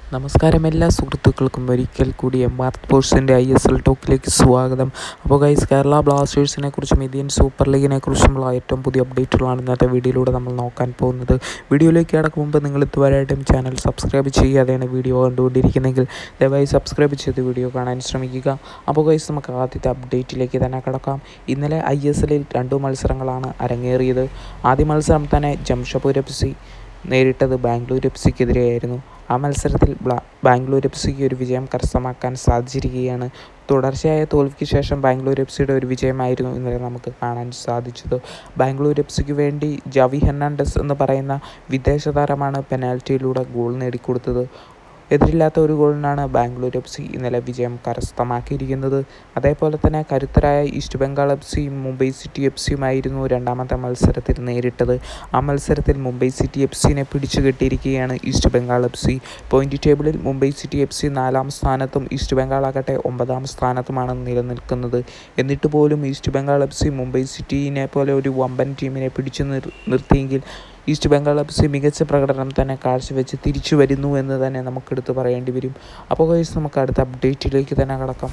നമസ്കാരം എല്ലാ സുഹൃത്തുക്കൾക്കും ഒരിക്കൽ കൂടി എം ആർ സ്പോർട്സിൻ്റെ ഐ എസ് എൽ ടോക്കിലേക്ക് സ്വാഗതം അപ്പോൾ ഗൈസ് കേരള ബ്ലാസ്റ്റേഴ്സിനെ കുറിച്ചും ഇന്ത്യൻ സൂപ്പർ ലീഗിനെ കുറിച്ചുമുള്ള ഏറ്റവും പുതിയ അപ്ഡേറ്റുകളാണ് ഇന്നത്തെ വീഡിയോയിലൂടെ നമ്മൾ നോക്കാൻ പോകുന്നത് വീഡിയോയിലേക്ക് കടക്കും മുമ്പ് നിങ്ങൾ ഇതുവരെയായിട്ടും ചാനൽ സബ്സ്ക്രൈബ് ചെയ്യാതെയാണ് വീഡിയോ കണ്ടുകൊണ്ടിരിക്കുന്നതെങ്കിൽ ദയവായി സബ്സ്ക്രൈബ് ചെയ്ത് വീഡിയോ കാണാൻ ശ്രമിക്കുക അപ്പോൾ ഗൈസ് നമുക്ക് ആദ്യത്തെ അപ്ഡേറ്റിലേക്ക് തന്നെ കടക്കാം ഇന്നലെ ഐ എസ് എല്ലിൽ രണ്ടു മത്സരങ്ങളാണ് അരങ്ങേറിയത് ആദ്യ മത്സരം തന്നെ ജംഷഡ്പൂർ എഫ് സി നേരിട്ടത് ബാംഗ്ലൂർ എഫ് സിക്കെതിരെയായിരുന്നു ആ മത്സരത്തിൽ ബ്ലാ ബാംഗ്ലൂർ എഫ് സിക്ക് ഒരു വിജയം കരസ്ഥമാക്കാൻ സാധിച്ചിരിക്കുകയാണ് തുടർച്ചയായ തോൽവിക്ക് ശേഷം ബാംഗ്ലൂർ എഫ് സിയുടെ ഒരു വിജയമായിരുന്നു ഇന്നലെ നമുക്ക് കാണാൻ സാധിച്ചത് ബാംഗ്ലൂർ എഫ് സിക്ക് വേണ്ടി ജവി ഹെർണാണ്ടസ് എന്ന് പറയുന്ന വിദേശ താരമാണ് പെനാൽറ്റിയിലൂടെ ഗോൾ നേടിക്കൊടുത്തത് എതിരില്ലാത്ത ഒരു ഗോളിനാണ് ബാംഗ്ലൂർ എഫ് സി ഇന്നലെ വിജയം കരസ്ഥമാക്കിയിരിക്കുന്നത് അതേപോലെ തന്നെ കരുത്തരായ East Bengal F C Mumbai City F സിയുമായിരുന്നു രണ്ടാമത്തെ മത്സരത്തിൽ നേരിട്ടത് ആ മത്സരത്തിൽ മുംബൈ സിറ്റി എഫ് സിനെ പിടിച്ചു കെട്ടിയിരിക്കുകയാണ് East Bengal F C point ടേബിളിൽ മുംബൈ സിറ്റി എഫ് സി നാലാം സ്ഥാനത്തും ഈസ്റ്റ് ബംഗാൾ ആകട്ടെ ഒമ്പതാം സ്ഥാനത്തുമാണ് നിലനിൽക്കുന്നത് എന്നിട്ട് പോലും East Bengal F C Mumbai സിറ്റിനെ പോലെ ഒരു വമ്പൻ ടീമിനെ പിടിച്ചു നിർ നിർത്തിയെങ്കിൽ ഈസ്റ്റ് ബംഗാൾ എഫ് സി മികച്ച പ്രകടനം തന്നെ കാഴ്ചവെച്ച് തിരിച്ചു വരുന്നു എന്ന് തന്നെ നമുക്കെടുത്ത് പറയേണ്ടി വരും അപ്പോൾ ഗൈസ് നമുക്ക് അടുത്ത അപ്ഡേറ്റിലേക്ക് തന്നെ കടക്കാം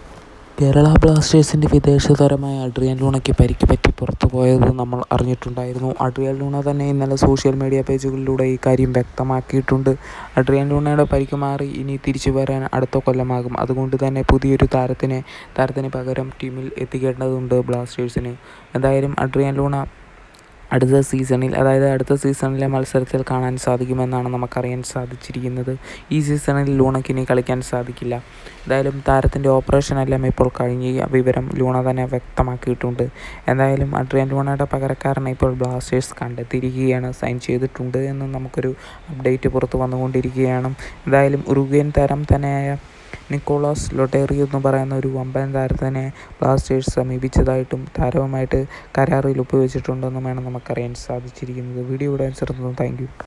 കേരള ബ്ലാസ്റ്റേഴ്സിൻ്റെ വിദേശ താരമായ അഡ്രിയൻ ലൂണയ്ക്ക് പരിക്ക് പറ്റി പുറത്തു പോയത് നമ്മൾ അറിഞ്ഞിട്ടുണ്ടായിരുന്നു അഡ്രിയൻ ലൂണ തന്നെ ഇന്നലെ സോഷ്യൽ മീഡിയ പേജുകളിലൂടെ ഈ കാര്യം വ്യക്തമാക്കിയിട്ടുണ്ട് അഡ്രിയൻ ലൂണയുടെ പരിക്ക് മാറി ഇനി തിരിച്ചു വരാൻ അടുത്ത കൊല്ലമാകും അതുകൊണ്ട് തന്നെ പുതിയൊരു താരത്തിനെ താരത്തിന് പകരം ടീമിൽ എത്തിക്കേണ്ടതുണ്ട് ബ്ലാസ്റ്റേഴ്സിന് എന്തായാലും അഡ്രിയൻ ലൂണ അടുത്ത സീസണിൽ അതായത് അടുത്ത സീസണിലെ മത്സരത്തിൽ കാണാൻ സാധിക്കുമെന്നാണ് നമുക്കറിയാൻ സാധിച്ചിരിക്കുന്നത് ഈ സീസണിൽ ലൂണയ്ക്ക് ഇനി കളിക്കാൻ സാധിക്കില്ല എന്തായാലും താരത്തിൻ്റെ ഓപ്പറേഷൻ എല്ലാം ഇപ്പോൾ കഴിഞ്ഞ് വിവരം ലൂണ തന്നെ വ്യക്തമാക്കിയിട്ടുണ്ട് എന്തായാലും അഡ്രിയൻ ലൂണയുടെ പകരക്കാരനെ ഇപ്പോൾ ബ്ലാസ്റ്റേഴ്സ് കണ്ടെത്തിയിരിക്കുകയാണ് സൈൻ ചെയ്തിട്ടുണ്ട് എന്ന് നമുക്കൊരു അപ്ഡേറ്റ് പുറത്ത് വന്നുകൊണ്ടിരിക്കുകയാണ് എന്തായാലും ഉറുഗ്വേൻ താരം തന്നെയായ നിക്കോളാസ് ലൊട്ടേറി എന്ന് പറയുന്ന ഒരു വമ്പൻ താരത്തിനെ ബ്ലാസ്റ്റേഴ്സ് സമീപിച്ചതായിട്ടും താരവുമായിട്ട് കരാറിൽ ഒപ്പുവെച്ചിട്ടുണ്ടെന്നും വേണം നമുക്കറിയാൻ സാധിച്ചിരിക്കുന്നത് വീഡിയോ ഇവിടെ ചേർന്നു താങ്ക് യു